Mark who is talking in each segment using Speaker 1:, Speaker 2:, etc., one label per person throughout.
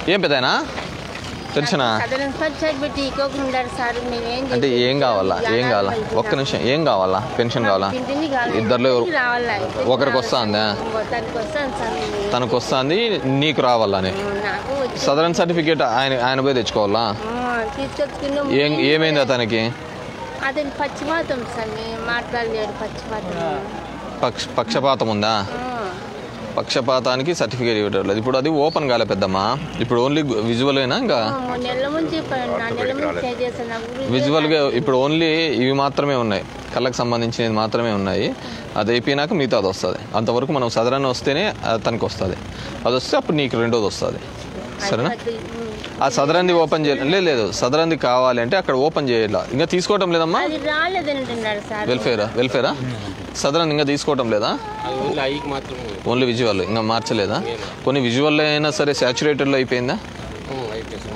Speaker 1: ఏం పెద్దనా తెలిసినా
Speaker 2: సదరన్ పంచాయత్ పెట్టి ఇకోకుండారు సార్ మేమేం
Speaker 1: అంటే
Speaker 2: చేసేది?
Speaker 1: ఏం కావాలా ఏం
Speaker 2: జనాలు
Speaker 1: కావాలా
Speaker 2: బయటికి
Speaker 1: ఒక్క నిమిషం ఏం కావాలా పెన్షన్ కావాలా
Speaker 2: ఇంటిని కావాలి.
Speaker 1: ఇద్దరిలో ఎవరు-
Speaker 2: ఇంటికి రావాలా? ఇంటికి
Speaker 1: ఒకరికి
Speaker 2: రావాలా?
Speaker 1: వస్తుందా?
Speaker 2: ఇంకో తనకి వస్తాను సార్ నేను.
Speaker 1: తనకు వస్తుంది నీకు రావాలని
Speaker 2: నాకు వచ్చి
Speaker 1: సదరన్ సర్టిఫికేట్ ఆయన ఆయన పోయి తెచ్చుకోవాలా
Speaker 2: తీసుకొచ్చుకున్నాం
Speaker 1: ఏం ఏమైంది అతనికి
Speaker 2: అతని పచ్చిపాతం సార్ మేము మాట్లాడలేడు పచ్చిపాతం
Speaker 1: పక్ష పక్షపాతం ఉందా
Speaker 2: ఆ.
Speaker 1: పక్షపాతానికి సర్టిఫికేట్ ఇవ్వట్లేదు ఇప్పుడు అది ఓపెన్ కాలే పెద్దమ్మా ఇప్పుడు ఓన్లీ విజువల్ అయినా ఇంకా
Speaker 2: ఆ, మూడు నెలల ముందు చెప్పాను నా నెల ముందు చేంజ్ చేశాను నాకు గురించి
Speaker 1: విజువల్గా ఇప్పుడు ఓన్లీ ఇవి మాత్రమే ఉన్నాయి కళ్ళకు సంబంధించినవి మాత్రమే ఉన్నాయి అది అయిపోయినాక మిగతా అది వస్తుంది అంతవరకు మనం సదరన్ వస్తేనే తనకి వస్తుంది అది వస్తే అప్పుడు నీకు రెండోది వస్తుంది సరేనా
Speaker 2: అది, ఉమ్.
Speaker 1: ఆ సదరంది ఓపెన్ చేయాలి లేదు లేదు సదరంది కావాలి అంటే అక్కడ ఓపెన్ చేయాలి ఇంకా తీసుకోవటం లేదమ్మా
Speaker 2: అది రాలేదంటున్నాడు సార్
Speaker 1: వెల్ఫేరా వెల్ఫేరా సదరన్ ఇంకా తీసుకోవటం లేదా
Speaker 3: అది ఓన్లీ ఐకి మాత్రమే
Speaker 1: ఓన్లీ విజువల్ ఇంకా మార్చలేదా కొన్ని విజువల్ అయినా సరే సాచురేటెడ్లో అయిపోయిందా
Speaker 3: అయిపోయింది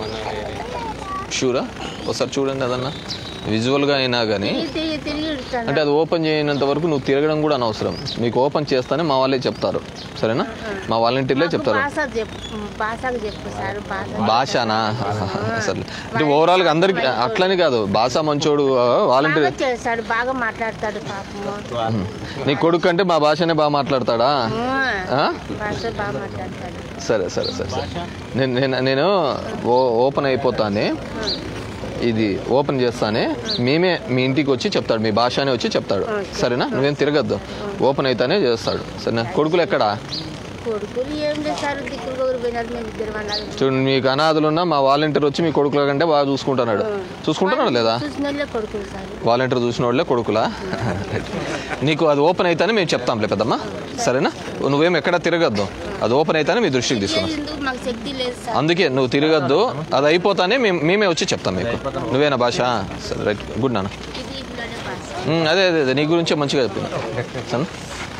Speaker 3: మన
Speaker 1: షూరా ఒకసారి చూడండి అదన్నా విజువల్గా అయినా కానీ
Speaker 2: తిరిగి తిరిగి తిరిగి ఇడుస్తాను
Speaker 1: అంటే అది ఓపెన్ చేయనంత వరకు నువ్వు తిరగడం కూడా అనవసరం మీకు ఓపెన్ చేస్తానే మా వాళ్ళే చెప్తారు సరేనా మా వాలంటీర్లే చెప్తారు
Speaker 2: భాష చెప్పు భాషకు చెప్పు సార్ భాష
Speaker 1: భాషనా అసలు అంటే ఓవరాల్గా అందరికి అట్లని కాదు భాష మంచోడు వాలంటీర్
Speaker 2: బాగా చేస్తాడు బాగా మాట్లాడతాడు పాపము
Speaker 1: నీ కొడుకు అంటే మా భాషనే బాగా మాట్లాడతాడా ఆ?
Speaker 2: భాష బాగా మాట్లాడతాడు
Speaker 1: సరే సరే సరే సరే నేను నేను నేను ఓ ఓపెన్ అయిపోతానే ఇది ఓపెన్ చేస్తానే మేమే మీ ఇంటికి వచ్చి చెప్తాడు మీ భాషనే వచ్చి చెప్తాడు సరేనా నువ్వేం తిరగద్దు ఓపెన్ అయితేనే చేస్తాడు సరేనా కొడుకులు ఎక్కడా
Speaker 2: కొడుకులు ఏం చేస్తారు దిక్కులు ఒకరు పోయినారు మేము ఇద్దరు అన్నారు
Speaker 1: చూడండి మీకు అనాథలున్నా మా వాలంటీర్ వచ్చి మీ కొడుకుల కంటే బాగా చూసుకుంటున్నాడు చూసుకుంటున్నాడు లేదా
Speaker 2: చూసిన వాళ్ళే కొడుకులు సార్
Speaker 1: వాలంటీర్ చూసిన వాళ్ళే కొడుకులా నీకు అది ఓపెన్ అయితేనే మేము చెప్తాంలే పెద్దమ్మా సరేనా నువ్వేం ఎక్కడ తిరగద్దు అది ఓపెన్ అయితేనే మీ దృష్టికి తీసుకున్నాం
Speaker 2: ఎందుకు మాకు శక్తి లేదు సార్
Speaker 1: అందుకే నువ్వు తిరగద్దు అది అయిపోతానే మేము మేమే వచ్చి చెప్తాం మీకు నువ్వేనా భాష సరే రైట్ గుడ్ నాన్న
Speaker 2: ఇది ఇంట్లోనే భాష
Speaker 1: ఉమ్, అదే అదే అదే నీ గురించే మంచిగా చెప్పింది సరే